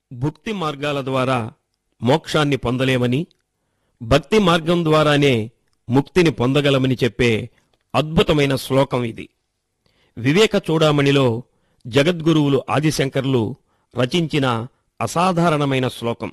భుక్తి మార్గాల ద్వారా మోక్షాన్ని పొందలేమని భక్తి మార్గం ద్వారానే ముక్తిని పొందగలమని చెప్పే అద్భుతమైన శ్లోకం ఇది వివేక చూడామణిలో జగద్గురువులు ఆదిశంకర్లు రచించిన అసాధారణమైన శ్లోకం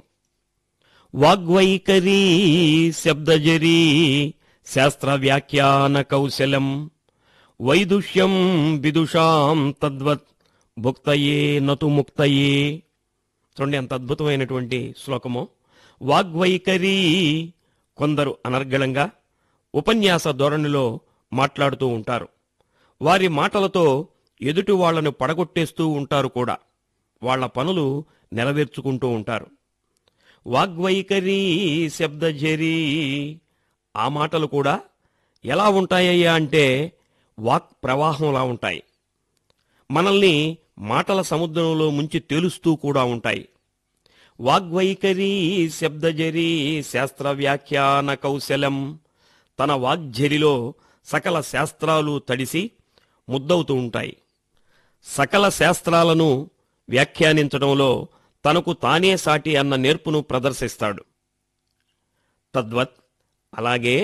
వాగ్వైఖరీ శబ్దజరీ శాస్త్ర వ్యాఖ్యాన కౌశలం వైదుష్యం విదుషాం తద్వత్ భుక్తయే నతు ముక్తయే చూడండి ఎంత అద్భుతమైనటువంటి శ్లోకము వాగ్వైఖరీ కొందరు అనర్గళంగా ఉపన్యాస ధోరణిలో మాట్లాడుతూ ఉంటారు వారి మాటలతో ఎదుటి వాళ్లను పడగొట్టేస్తూ ఉంటారు కూడా వాళ్ళ పనులు నెరవేర్చుకుంటూ ఉంటారు వాగ్వైఖరీ శబ్దజరీ ఆ మాటలు కూడా ఎలా ఉంటాయ్యా అంటే వాక్ ప్రవాహంలా ఉంటాయి మనల్ని మాటల సముద్రంలో ముంచి తేలుస్తూ కూడా ఉంటాయి వాగ్వైఖరీ శబ్దజరీ శాస్త్ర వ్యాఖ్యాన కౌశలం తన వాగ్జరిలో సకల శాస్త్రాలు తడిసి ముద్దవుతూ ఉంటాయి సకల శాస్త్రాలను వ్యాఖ్యానించడంలో తనకు తానే సాటి అన్న నేర్పును ప్రదర్శిస్తాడు తద్వత్ అలాగే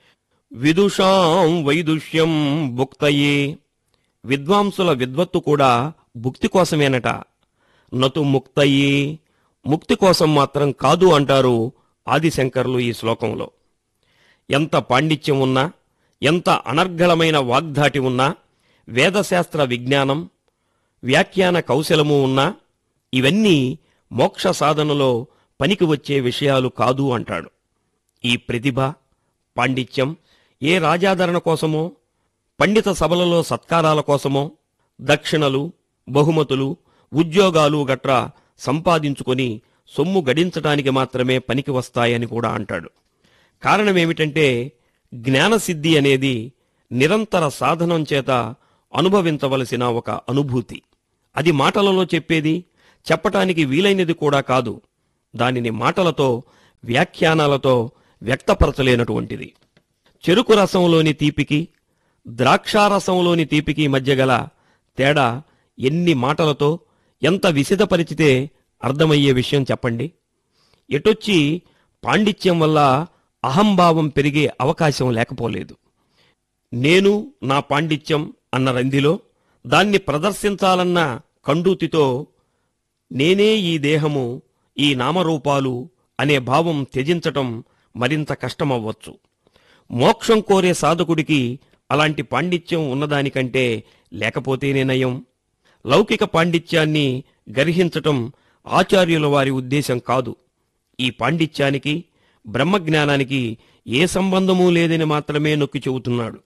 విదుషాం వైదుష్యం భుక్తయే విద్వాంసుల విద్వత్తు కూడా భుక్తి కోసమేనట నతు ముక్తయే ముక్తి కోసం మాత్రం కాదు అంటారు ఆదిశంకర్లు ఈ శ్లోకంలో ఎంత పాండిత్యం ఉన్నా ఎంత అనర్గళమైన వాగ్ధాటి ఉన్నా వేదశాస్త్ర విజ్ఞానం వ్యాఖ్యాన కౌశలము ఉన్నా ఇవన్నీ మోక్ష సాధనలో పనికి వచ్చే విషయాలు కాదు అంటాడు ఈ ప్రతిభ పాండిత్యం ఏ రాజాదరణ కోసమో పండిత సభలలో సత్కారాల కోసమో దక్షిణలు బహుమతులు ఉద్యోగాలు గట్రా సంపాదించుకొని సొమ్ము గడించటానికి మాత్రమే పనికి వస్తాయని కూడా అంటాడు కారణమేమిటంటే జ్ఞానసిద్ధి అనేది నిరంతర సాధనం చేత అనుభవించవలసిన ఒక అనుభూతి అది మాటలలో చెప్పేది చెప్పటానికి వీలైనది కూడా కాదు దానిని మాటలతో వ్యాఖ్యానాలతో వ్యక్తపరచలేనటువంటిది చెరుకు రసంలోని తీపికి ద్రాక్షారసంలోని తీపికి మధ్య గల తేడా ఎన్ని మాటలతో ఎంత విసిదపరిచితే అర్థమయ్యే విషయం చెప్పండి ఎటొచ్చి పాండిత్యం వల్ల అహంభావం పెరిగే అవకాశం లేకపోలేదు నేను నా పాండిత్యం అన్న రందిలో దాన్ని ప్రదర్శించాలన్న కండూతితో నేనే ఈ దేహము ఈ నామరూపాలు అనే భావం త్యజించటం మరింత కష్టమవ్వచ్చు మోక్షం కోరే సాధకుడికి అలాంటి పాండిత్యం ఉన్నదానికంటే లేకపోతేనే నయం లౌకిక పాండిత్యాన్ని గర్హించటం ఆచార్యుల వారి ఉద్దేశం కాదు ఈ పాండిత్యానికి బ్రహ్మజ్ఞానానికి ఏ సంబంధమూ లేదని మాత్రమే నొక్కి చెబుతున్నాడు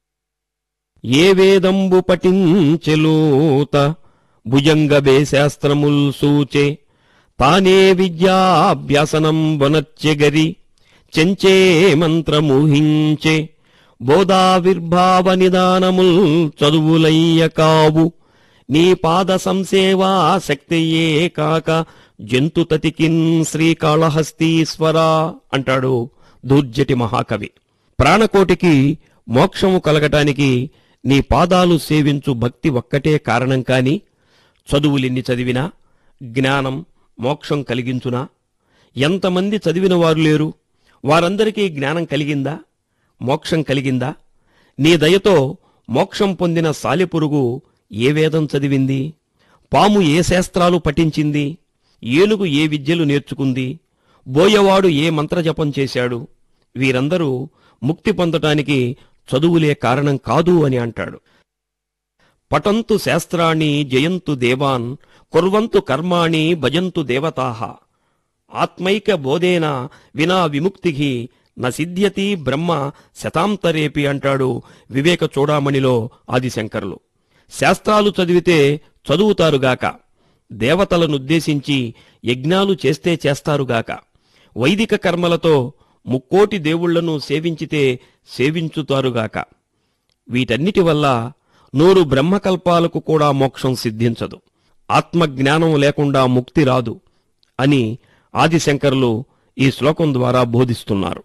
ఏ వేదంబు పఠించెలూత భుజంగబే శాస్త్రముల్ సూచే తానే విద్యాభ్యాసనం వనచ్చెగరి చెంచే మంత్రమూహించే బోధావిర్భావ నిదానముల్ చదువులయ్య కావు నీ పాద సంసేవా శక్తియే కాక జంతుతతికిన్ శ్రీకాళహస్తీశ్వర అంటాడు దూర్జటి మహాకవి ప్రాణకోటికి మోక్షము కలగటానికి నీ పాదాలు సేవించు భక్తి ఒక్కటే కారణం కాని చదువులిన్ని చదివినా జ్ఞానం మోక్షం కలిగించునా ఎంతమంది చదివిన వారు లేరు వారందరికీ జ్ఞానం కలిగిందా మోక్షం కలిగిందా నీ దయతో మోక్షం పొందిన సాలెపురుగు ఏ వేదం చదివింది పాము ఏ శాస్త్రాలు పఠించింది ఏనుగు ఏ విద్యలు నేర్చుకుంది బోయవాడు ఏ మంత్రజపం చేశాడు వీరందరూ ముక్తి పొందటానికి చదువులే కారణం కాదు అని అంటాడు పటంతు శాస్త్రాణి జయంతు దేవాన్ కుర్వంతు కర్మాణి భజంతు దేవతాహ ఆత్మైక బోధేన వినా విముక్తికి న సిద్ధ్యతి బ్రహ్మ శతాంతరేపి అంటాడు వివేక చూడామణిలో ఆదిశంకరులు శాస్త్రాలు చదివితే చదువుతారుగాక దేవతలనుద్దేశించి యజ్ఞాలు చేస్తే చేస్తారుగాక వైదిక కర్మలతో ముక్కోటి దేవుళ్లను సేవించితే సేవించుతారుగాక వీటన్నిటి వల్ల నూరు బ్రహ్మకల్పాలకు కూడా మోక్షం సిద్ధించదు ఆత్మజ్ఞానం లేకుండా ముక్తి రాదు అని ఆదిశంకరులు ఈ శ్లోకం ద్వారా బోధిస్తున్నారు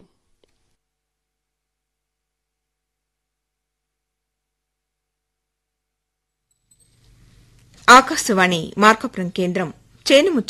ఆకాశవాణి మార్కపురం కేంద్రం చేను